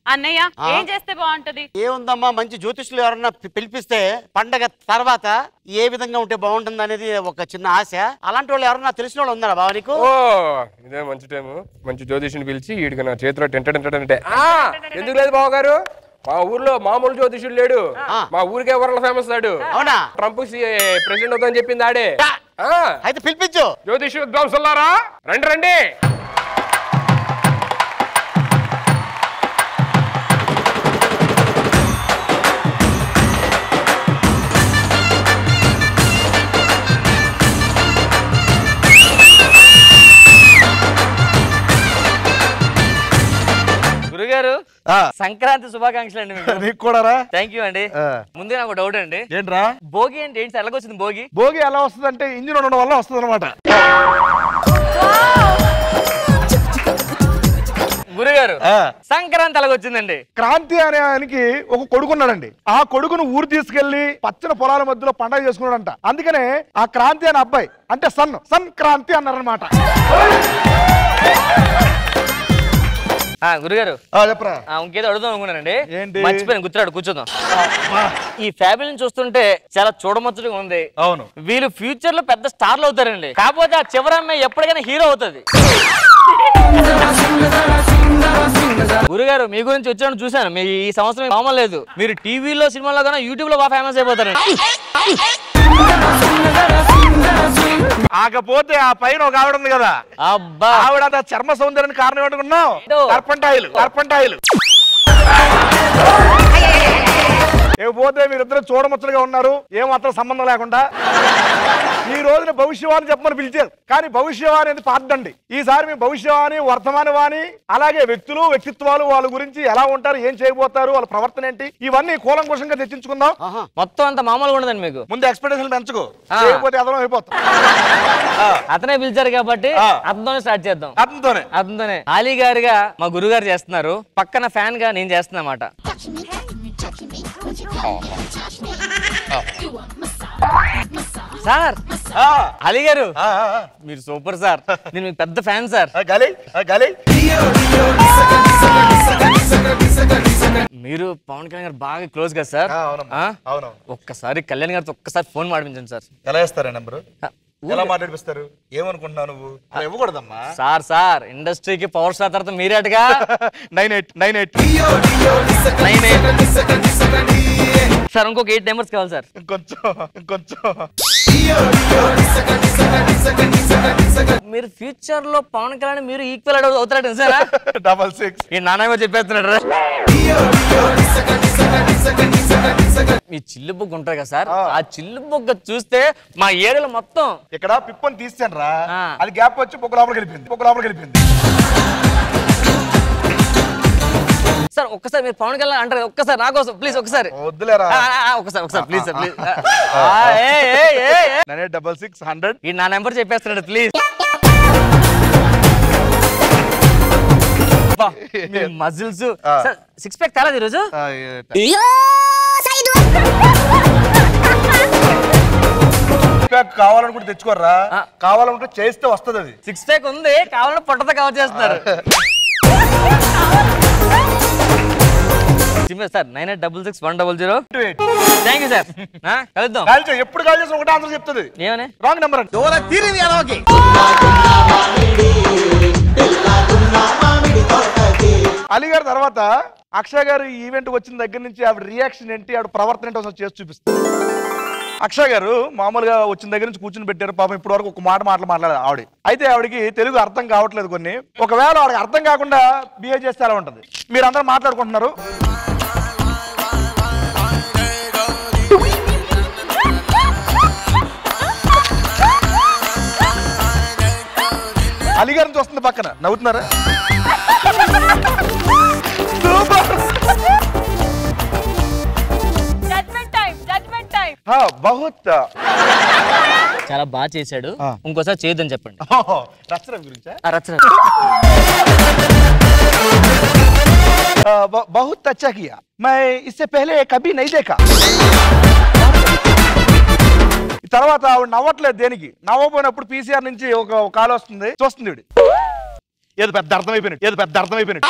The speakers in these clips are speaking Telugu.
అన్నయ్య ఆ? ఏం చేస్తే బాగుంటది ఏముందమ్మా మంచి జ్యోతిష్యులు ఎవరన్నా పి- పిలిపిస్తే పండగ తర్వాత ఏ విధంగా ఉంటే బాగుంటుంది అనేది ఒక చిన్న ఆశ అలాంటి వాళ్ళు ఎవరన్నా తెలిసిన వాళ్ళు ఉన్నారా బావ నీకు ఓ ఇదే మంచి టైం మంచి జ్యోతిషుని పిలిచి వీడికి నా చేతిలో టెంట టెంట అంటే ఆ, ఎందుకు లేదు బావ గారు మా ఊర్లో మామూలు జ్యోతిషుడు లేడు ఆ. మా ఊరికే వరల్డ్ ఫేమస్ ఆడు అవునా ట్రంప్ ప్రెసిడెంట్ అవుతాని చెప్పింది ఆడే ఆ, అయితే పిలిపించు జ్యోతిష విద్వాంసులారా రండి రండి గురుగారు ఆ, సంక్రాంతి శుభాకాంక్షలు అండి మీకు నీకు కూడా థ్యాంక్ యూ అండి ఆ. ముందే నాకు డౌట్ అండి ఏంట్రా భోగి అంటే ఏంటి ఎలాగొచ్చింది భోగి భోగి ఎలా వస్తుందంటే ఇంజిన్ ఉండడం వల్ల వస్తుంది అనమాట గురుగారు సంక్రాంతి ఎలాగొచ్చిందండి క్రాంతి అనే ఆయనకి ఒక కొడుకున్నాడండి ఆ కొడుకును ఊరు తీసుకెళ్లి పచ్చని పొలాల మధ్యలో పండగ చేసుకున్నాడంట అందుకనే ఆ క్రాంతి అనే అబ్బాయి అంటే సన్ సన్ క్రాంతి అన్నారనమాట ఆ, గురుగారు చెప్పరా ఆ, ఇంకేదో అడుగుదాం అనుకున్నానండి ఏంటి? మర్చిపోయాను గుర్తురాడు కూర్చోదాం ఈ ఫ్యామిలీని చూస్తుంటే చాలా చూడముచ్చటగా ఉంది అవును వీళ్ళు ఫ్యూచర్ లో పెద్ద స్టార్లు అవుతారండి కాకపోతే ఆ చివరి అమ్మాయి ఎప్పటికైనా హీరో అవుతుంది గురుగారు మీ గురించి వచ్చాను చూశాను మీ ఈ సంవత్సరం మామూలు లేదు మీరు టీవీలో సినిమాలో కన్నా యూట్యూబ్ లో బాగా ఫేమస్ అయిపోతారండి కాకపోతే ఆ పైన ఒక ఆవిడ ఉంది కదా అబ్బా ఆవిడ ఆ చర్మ సౌందర్యానికి కారణం ఏంటనుకున్నావు ఏంటో? కర్పంటాయిలు కర్పంటాయిలు పోతే మీరిద్దరు చూడముచ్చలుగా ఉన్నారు ఏమాత్రం సంబంధం లేకుండా ఈ రోజున భవిష్యవాణి చెప్పమని పిలిచారు కానీ భవిష్యవాణి అనేది పార్దండి ఈసారి మీ భవిష్యవాణి వర్తమాన వాణి అలాగే వ్యక్తులు వ్యక్తిత్వాలు వాళ్ళ గురించి ఎలా ఉంటారు ఏం చేయబోతారు వాళ్ళ ప్రవర్తన ఏంటి ఇవన్నీ కూలంకుషంగా చర్చించుకుందాం ఆహా మొత్తం అంత మామూలుగా ఉండదండి మీకు ముందు ఎక్స్పెక్టేషన్ పెంచుకో ఆ. చేయకపోతే అదనం అయిపోతాం అతనే పిలిచారు కాబట్టి ఆ. అతనితోనే స్టార్ట్ చేద్దాం అతనితోనే అతనితోనే ఆలీ గారుగా మా గురుగారు చేస్తున్నారు పక్కన ఫ్యాన్ గా నేను చేస్తున్నా అన్నమాట సార్ ఆ, అలీ గారు ఆ, ఆ, ఆ. మీరు సూపర్ సార్ నేను మీకు పెద్ద ఫ్యాన్ సార్ ఆ, గాలి ఆ, గాలి మీరు పవన్ కళ్యాణ్ గారు బాగా క్లోజ్ కదా సార్ ఆ, అవునమ్మా. ఆ? అవును ఒక్కసారి కళ్యాణ్ గారితో ఒక్కసారి ఫోన్ మాడిపించండి సార్ ఎలా ఇస్తారా నెంబరు ఆ, ఎలా మాట్లాడిపిస్తారు ఏమనుకుంటున్నావు నువ్వు అలా ఇవ్వకూడదమ్మా సార్ సార్ ఇండస్ట్రీకి పవర్ స్టార్ తర్వాత మీరేటగా nine eight nine eight nine eight. Sir ఇంకొక ఎయిట్ నెంబర్స్ కావాలి సార్ ఇంకొంచెం ఇంకొంచెం మీరు ఫ్యూచర్ లో పవన్ కళ్యాణ్ మీరు ఈక్వల్ అవుతారట సార్ డబల్ సిక్స్ ఈ నాన్నగా చెప్పేస్తున్నాడు రా. మీ చిల్లు బుగ్గ ఉంటారు కదా సార్ ఆ. ఆ చిల్లు బుగ్గ చూస్తే మా ఏరియాలో మొత్తం ఇక్కడ పిప్పని తీసాను రా ఆ. అది గ్యాప్ వచ్చి బొక్క లోపలికి వెళ్ళిపోయింది బొక్క లోపలికి వెళ్ళిపోయింది సార్ ఒక్కసారి మీరు పవన్ కళ్యాణ్ అంటారు ఒక్కసారి నా కోసం ప్లీజ్ ఒక్కసారి వద్దులేరా ఆ, ఆ, ఆ, ఒక్కసారి ఒకసారి ప్లీజ్ సార్ ప్లీజ్ ఏ ఏ ఏ ఏ. Nine eight double six hundred ఈ నా నెంబర్ చెప్పేస్తున్నాడు ప్లీజ్ మజిల్స్ ఆ. సార్ సిక్స్ ప్యాక్ తేలేదు ఈరోజు కావాలనుకుంటే తెచ్చుకోర్రా ఆ. కావాలనుకుంటే చేస్తే వస్తుంది అది సిక్స్ ప్యాక్ ఉంది కావాలంటే పొట్టతో కవర్ చేస్తున్నారు simple sir nine eight double six one double zero thank you sir కలుద్దాం కాల్ చేయి ఎప్పుడు కాల్ చేసిన ఒకటే ఆన్సర్ చెప్తుంది ఏమని రాంగ్ నెంబర్ అండి అలీ గారి తర్వాత అక్షయ్ గారు ఈ ఈవెంట్ వచ్చిన దగ్గర నుంచి ఆవిడ రియాక్షన్ ఏంటి ఆవిడ ప్రవర్తన ఏంటి ఒకసారి చేసి చూపిస్తుంది అక్షయ్ గారు మామూలుగా వచ్చిన దగ్గర నుంచి కూర్చుని పెట్టారు పాపం ఇప్పటి వరకు ఒక మాట మాటలు మాట్లాడారు ఆవిడ అయితే ఆవిడకి తెలుగు అర్థం కావట్లేదు కొన్ని ఒకవేళ ఆవిడకి అర్థం కాకుండా బిహేవ్ చేస్తే ఎలా ఉంటుంది మీరు అందరూ మాట్లాడుకుంటున్నారు అలీ గారిని చూస్తుంది పక్కన నవ్వుతున్నారా super judgement time judgement time हाँ बहुत చాలా బాగా చేశాడు ఆ. ఇంకోసారి చేయొద్దని చెప్పండి రచన గురించా ఆ, రచన आ, ब- बहुत अच्छा किया मैं इससे पहले कभी नहीं देखा తర్వాత ఆవిడ నవ్వట్లేదు దేనికి నవ్వపోయినప్పుడు పీసీఆర్ నుంచి ఒక కాల్ వస్తుంది చూస్తుంది ఈవిడ ఏదో పెద్ద అర్థమైపోయినట్టు ఏదో పెద్ద అర్థమైపోయినట్టు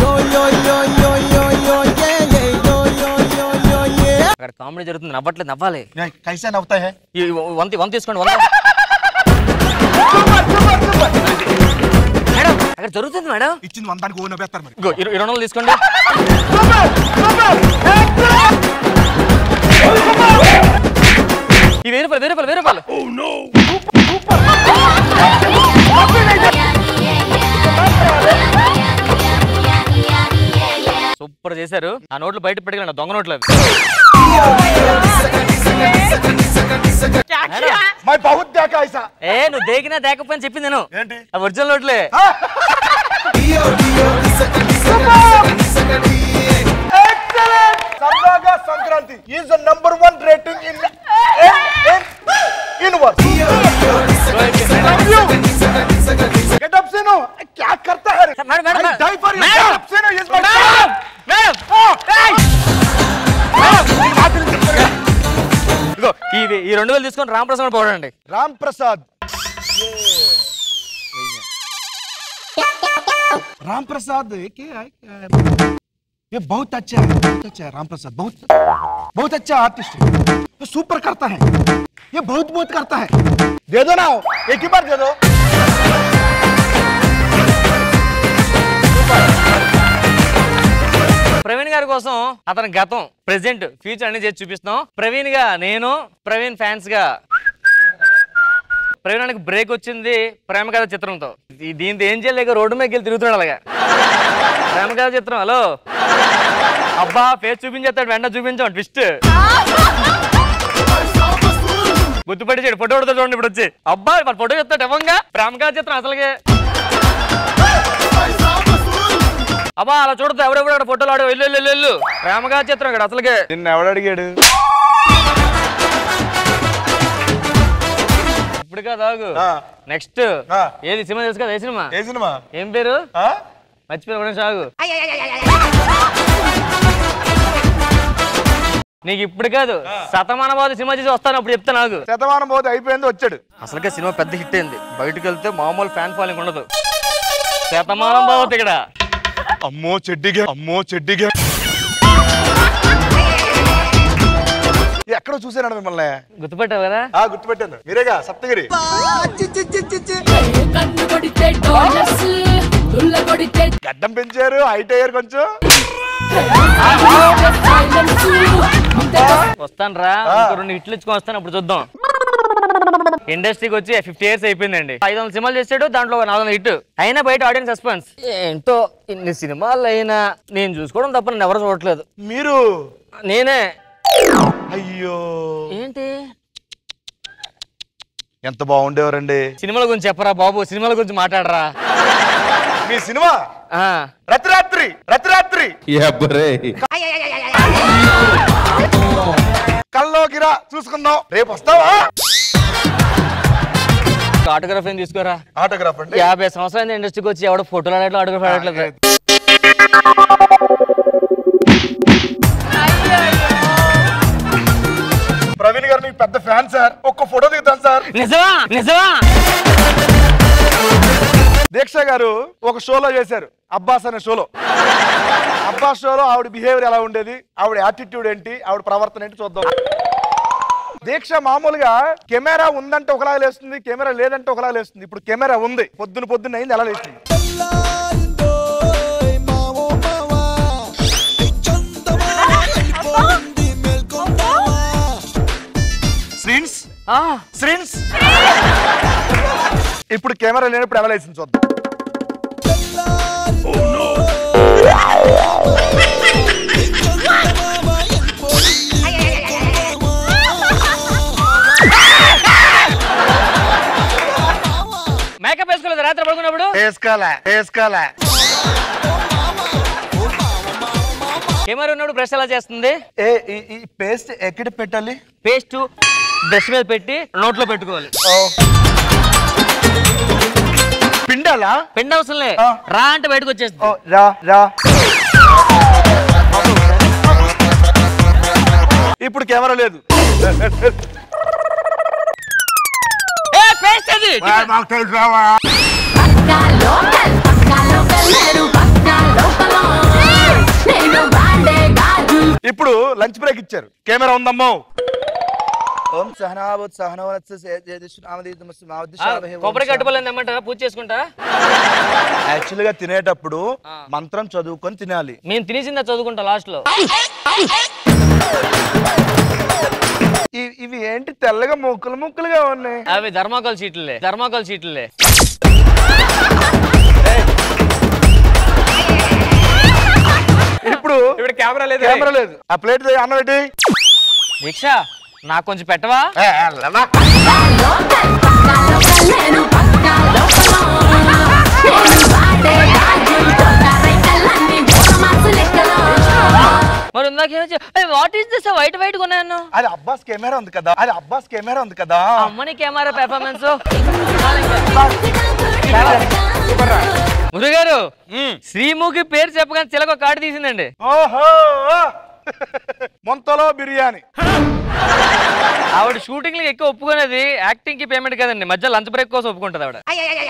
అక్కడ కామెడీ జరుగుతుంది నవ్వట్లేదు నవ్వాలి కైసా నవ్వుతా హే ఈ వంత వంత తీసుకోండి వంత మేడం అక్కడ జరుగుతుంది మేడం ఇచ్చింది వందానికి ఓ నవ్వేస్తారు మరి ఇగో ఇరు- ఇరవై వందలు తీసుకోండి ఈ వెయ్యి రూపాయలు వెయ్యి రూపాయలు వెయ్యి రూపాయలు సూపర్ చేశారు ఆ నోట్లు బయట పెట్టుకెళ్ళండి దొంగ నోట్లు అవి మై బహుత్ దాకా ఐసా ఏ నువ్వు దేకినా దేకపోయినా చెప్పింది నేను ఏంటి ఆ ఒరిజినల్ నోట్లే Excellent! Sarnaga Sankranti is the number one rating in in in universe. Love you. Get up, Sinu. क्या करता है? Madam, madam, I die for you. Madam. Get up, Sinu. He's my madam! Madam! ఇదిగో ఈ ఈ రెండు వేలు తీసుకొని రామప్రసాద్ పోడండి राम प्रसाद राम प्रसाद क्या है क्या है? ये बहुत अच्छा है बहुत अच्छा है राम प्रसाद बहुत बहुत अच्छा आर्टिस्ट है ये सुपर करता है ये बहुत बहुत करता है दे दो ना एक ही बार दे दो ప్రవీణ్ గారి కోసం అతని గతం ప్రెసెంట్ ఫ్యూచర్ అన్ని చేసి చూపిస్తున్నాం ప్రవీణ్ గా నేను ప్రవీణ్ ఫ్యాన్స్ గా ప్రవీణ్ అనికి బ్రేక్ వచ్చింది ప్రేమ కథ చిత్రంతో ఈ- దీంతో ఏం చేయలేక రోడ్డు మీద వెళ్ళి తిరుగుతున్నాడు అలాగా ప్రేమ కథ చిత్రం హలో అబ్బా ఫేస్ చూపించేస్తాడు వెంట చూపించాం ట్విస్ట్ గుర్తుపట్టించాడు ఫోటో కొడతాడు చూడండి ఇప్పుడు వచ్చి అబ్బా మరి ఫోటో చెప్తాడు ఇవ్వంగా ప్రేమ కథ చిత్రం అసలుగే అబ్బా అలా చూడదు ఎవడెవడు అక్కడ ఫోటోలు ఆడు వెళ్ళు వెళ్ళు, వెళ్ళు వెళ్ళు ప్రేమగా చిత్రం ఇక్కడ అసలుకే నిన్న ఎవడు అడిగాడు ఇప్పుడు కాదు ఆ. నెక్స్ట్ ఆ. ఏది సినిమా తెలుసు కదా ఏ సినిమా ఏ సినిమా ఏం పేరు ఆ? మర్చిపోయి ఒకటే సాగు నీకు ఇప్పుడు కాదు శతమానవాది సినిమా చేసి వస్తాను అప్పుడు చెప్తా నాకు శతమానం పోతే అయిపోయింది వచ్చాడు అసలుకే సినిమా పెద్ద హిట్ అయింది బయటకు వెళ్తే మామూలు ఫ్యాన్ ఫాలోయింగ్ ఉండదు శతమానం బావత్ ఇక్కడ అమ్మో చెడ్డిగా అమ్మో చెడ్డిగా ఎక్కడో చూసాను మిమ్మల్ని గుర్తుపెట్టావు కదా ఆ గుర్తుపెట్టాను మీరేగా సప్తగిరి కన్ను కొడితే డోలర్స్ దుల్ల కొడితే గడ్డం పెంచారు హైట్ అయ్యారు కొంచెం సైలెన్స్ వస్తాను రా ఇంకో రెండు హిట్లు ఇచ్చుకొని వస్తాను అప్పుడు చూద్దాం ఇండస్ట్రీకి వచ్చి ఫిఫ్టీ ఇయర్స్ అయిపోయిందండి ఐదు వందల సినిమాలు చేసాడు దాంట్లో ఒక నాలుగు వందల హిట్ అయినా బయట ఆడియన్స్ సస్పెన్స్ ఏంటో ఇన్ని సినిమాలు అయినా నేను చూసుకోవడం తప్ప నన్ను ఎవరు చూడట్లేదు మీరు నేనే అయ్యో ఏంటి ఎంత బాగుండేవారండి సినిమాల గురించి చెప్పరా బాబు సినిమాల గురించి మాట్లాడరా మీ సినిమా ఆ, రతిరాత్రి రతిరాత్రి కల్లోకిరా చూసుకుందాం రేపు వస్తావా ఆటోగ్రాఫ్ ఏం తీసుకోరా ఆటోగ్రాఫ్ అండి యాభై సంవత్సరాలు ఇండస్ట్రీకి వచ్చి ఎవడో ఫోటోలు ఆడట్లేదు ఆటోగ్రాఫ్ ఆడట్లేదు ప్రవీణ్ గారు మీకు పెద్ద ఫ్యాన్ సార్ ఒక్క ఫోటో దిగుతాను సార్ నిజమా నిజమా దీక్ష గారు ఒక షోలో చేశారు అబ్బాస్ అనే షోలో అబ్బాస్ షోలో ఆవిడ బిహేవియర్ ఎలా ఉండేది ఆవిడ యాటిట్యూడ్ ఏంటి ఆవిడ ప్రవర్తన ఏంటి చూద్దాం దీక్ష మామూలుగా కెమెరా ఉందంటే ఒకలాగా లేస్తుంది కెమెరా లేదంటే ఒకలాగా లేస్తుంది ఇప్పుడు కెమెరా ఉంది పొద్దున పొద్దున్న అయింది ఎలా లేస్తుంది శ్రీన్స్ ఆ, శ్రీన్స్ ఇప్పుడు కెమెరా లేనప్పుడు ఎలా లేసింది చూద్దాం మేకప్ వేసుకోలేదు రాత్రి పడుకున్నప్పుడు వేసుకోలే వేసుకోలే కెమెరా ఉన్నప్పుడు బ్రష్ ఎలా చేస్తుంది ఏ ఈ- ఈ పేస్ట్ ఎక్కడ పెట్టాలి పేస్ట్ బ్రష్ మీద పెట్టి నోట్లో పెట్టుకోవాలి పిండాలా పిండి అవసరం లే ఆ. రా అంటే బయటకు వచ్చేస్తుంది ఓ, రా రా ఇప్పుడు కెమెరా లేదు ఏ, paste అది మాకు తెలుసు రావా. పక్కా లోకల్ పక్కా నేను పక్క లోపల నేను బాండే గాజు ఇప్పుడు లంచ్ బ్రేక్ ఇచ్చారు కెమెరా ఉందమ్మో ఓం సహనావత్ సహనవత్ కొబ్బరి కట్టుకోలేదు ఏమంటారా పూజ చేసుకుంటా యాక్చువల్ గా తినేటప్పుడు మంత్రం చదువుకొని తినాలి మేము తినేసిందా చదువుకుంటా లాస్ట్ లో ఇ- ఇవి ఏంటి తెల్లగా ముక్కలు ముక్కలుగా ఉన్నాయి అవి ధర్మాకోల్ సీట్లే ధర్మాకోల్ సీట్లే ఇప్పుడు ఇప్పుడు కెమెరా లేదు కెమెరా లేదు ఆ ప్లేట్ అన్నం పెట్టి దీక్ష నాకు కొంచెం పెట్టవా లోకల్ పక్క లోకల్ నేను పక్క లోపల నేను బాండే గాజు రైతలన్నీ బోనమాసు లెక్కలో మరి ఇందాక what is this white white కొన్నాను అది అబ్బాస్ కెమెరా ఉంది కదా అది అబ్బాస్ కెమెరా ఉంది కదా అమ్మని కెమెరా పెర్ఫార్మెన్స్ మురుగారు శ్రీముఖి పేరు చెప్పగానే చిలక ఒక కార్డు తీసిందండి ఓహో మొంతలో బిర్యానీ ఆవిడ షూటింగ్ ఎక్కువ ఒప్పుకునేది యాక్టింగ్ కి పేమెంట్ కదండి మధ్య లంచ్ బ్రేక్ కోసం ఒప్పుకుంటది ఆవిడ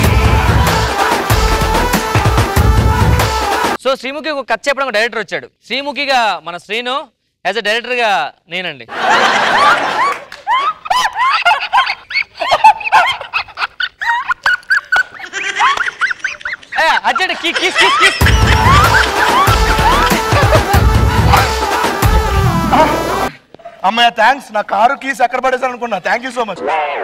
సో శ్రీముఖి ఒక కథ చెప్పడం డైరెక్టర్ వచ్చాడు శ్రీముఖిగా మన శ్రీను యాజ్ అ డైరెక్టర్ గా నేనండి అచ్చండి కిస్ కిస్ కిస్ కిస్ అమ్మయ్య థ్యాంక్స్ నా కారు కీస్ ఎక్కడ పడేసాను అనుకున్నా థ్యాంక్ యూ సో మచ్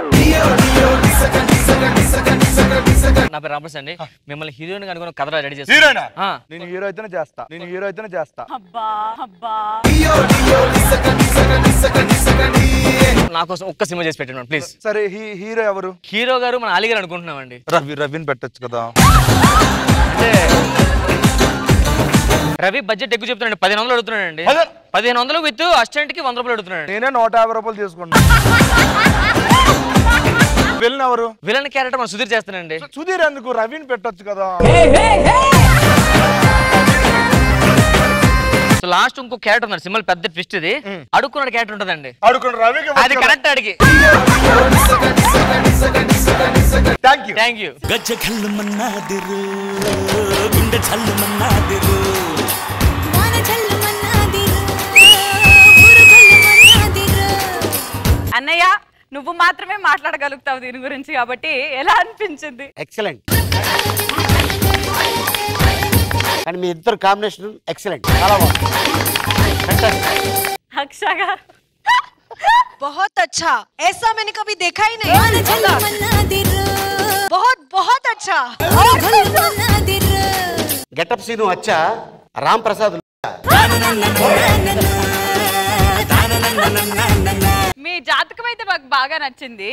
నా పేరు రామప్రసాద్ అండి మిమ్మల్ని హీరోయిన్ అనుకున్న కథ రెడీ చేస్తాను హీరోయినా ఆ. నేను హీరో అయితేనే చేస్తా నేను హీరో అయితేనే చేస్తా అబ్బా అబ్బా నా కోసం ఒక్క సినిమా చేసి పెట్టండి ప్లీజ్ సరే హీ- హీరో ఎవరు హీరో గారు మన అలీ గారు అనుకుంటున్నామండి రవి రవిని పెట్టొచ్చు కదా అంటే రవి బడ్జెట్ ఎక్కువ చెప్తున్నాడు పదిహేను వందలు అడుగుతున్నాడండి పదిహేను- పదిహేను వందలు విత్ అసిస్టెంట్ కి వంద రూపాయలు అడుగుతున్నాడు నేనే నూట యాభై రూపాయలు తీసుకున్నా వెళ్ళిన ఎవరు విలన్ క్యారెక్టర్ మన సుధీర్ చేస్తానండి సుధీర్ ఎందుకు రవిని పెట్టొచ్చు కదా సో లాస్ట్ ఇంకో క్యారెక్టర్ ఉన్నారు సింబల్ పెద్ద ట్విస్ట్ ఇది అడుక్కున్నాడు క్యారెక్టర్ ఉంటుందండి అడుకుని రవికి అది కరెక్ట్ అడిగి థ్యాంక్ యూ థ్యాంక్ యూ గజ్జ కళ్ళు మన్నాదిరు గుండె చల్లు మన్నాదిరు అన్నయ్య నువ్వు మాత్రమే మాట్లాడగలుగుతావు దీని గురించి కాబట్టి ఎలా అనిపించింది ఎక్సలెంట్ కానీ మీ ఇద్దరు కాంబినేషన్ ఎక్సలెంట్ చాలా బాగుంది Fantastic. అక్షగా बहुत अच्छा ऐसा मैंने कभी देखा ही नहीं बहुत बहुत अच्छा గెటప్ సీను వచ్చా రామ్ ప్రసాద్ మీ జాతకం అయితే మాకు బాగా నచ్చింది